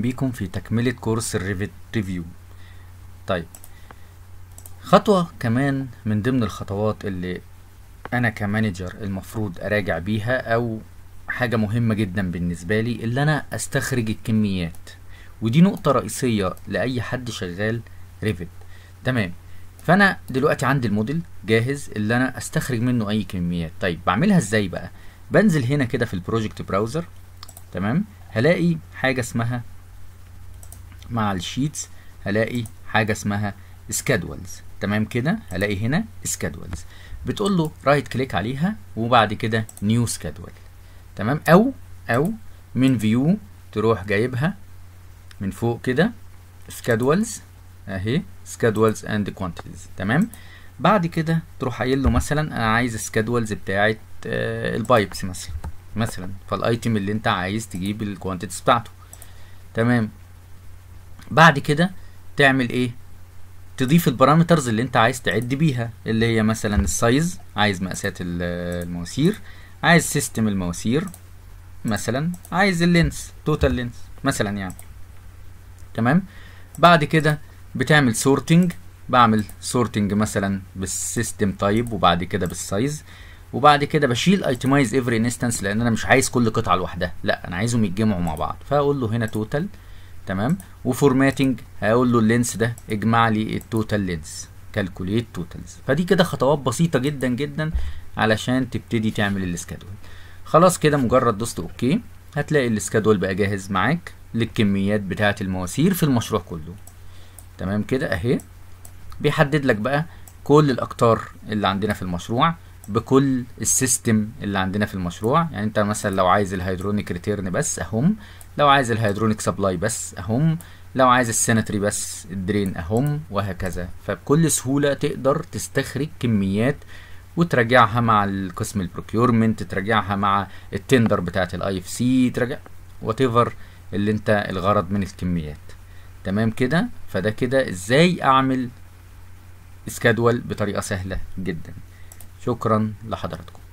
بيكم في تكملة كورس الريفت ريفيو طيب خطوة كمان من ضمن الخطوات اللي أنا كمانجر المفروض أراجع بيها أو حاجة مهمة جدا بالنسبة لي اللي أنا أستخرج الكميات ودي نقطة رئيسية لأي حد شغال ريفت تمام فأنا دلوقتي عندي الموديل جاهز اللي أنا أستخرج منه أي كميات طيب بعملها إزاي بقى بنزل هنا كده في البروجكت براوزر تمام هلاقي حاجة اسمها مع الشيتس هلاقي حاجة اسمها سكادولز تمام كده هلاقي هنا سكادولز بتقول له رايت كليك عليها وبعد كده نيو سكادول تمام او او من فيو تروح جايبها من فوق كده سكادولز اهي سكادولز اند كوانتيتيز تمام بعد كده تروح قايل له مثلا انا عايز السكادولز بتاعت آه البايبس مثلا مثلا فالايتم اللي انت عايز تجيب الكوانتيتيز بتاعته تمام بعد كده تعمل ايه تضيف البارامترز اللي انت عايز تعد بيها اللي هي مثلا السايز عايز مقاسات المواسير عايز سيستم المواسير مثلا عايز اللينس توتال لينس مثلا يعني تمام بعد كده بتعمل سورتنج بعمل سورتنج مثلا بالسيستم تايب وبعد كده بالسايز وبعد كده بشيل ايتمايز افري انستنس لان انا مش عايز كل قطعه لوحدها لا انا عايزهم يتجمعوا مع بعض فاقول له هنا توتال تمام وفورماتنج هقول له اللينس ده اجمع لي التوتال لينس كالكوليت توتالز فدي كده خطوات بسيطه جدا جدا علشان تبتدي تعمل السكادول خلاص كده مجرد دوست اوكي هتلاقي السكادول بقى جاهز معاك للكميات بتاعه المواسير في المشروع كله تمام كده اهي بيحدد لك بقى كل الاقطار اللي عندنا في المشروع بكل السيستم اللي عندنا في المشروع يعني انت مثلا لو عايز الهيدرونيك ريتيرن بس اهم لو عايز الهيدرونيك سبلاي بس اهم لو عايز السانيتري بس الدرين اهم وهكذا فبكل سهوله تقدر تستخرج كميات وتراجعها مع القسم البروكيورمنت تراجعها مع التندر بتاعت الاي اف سي تراجع وات اللي انت الغرض من الكميات تمام كده فده كده ازاي اعمل سكادول بطريقه سهله جدا شكرا لحضراتكم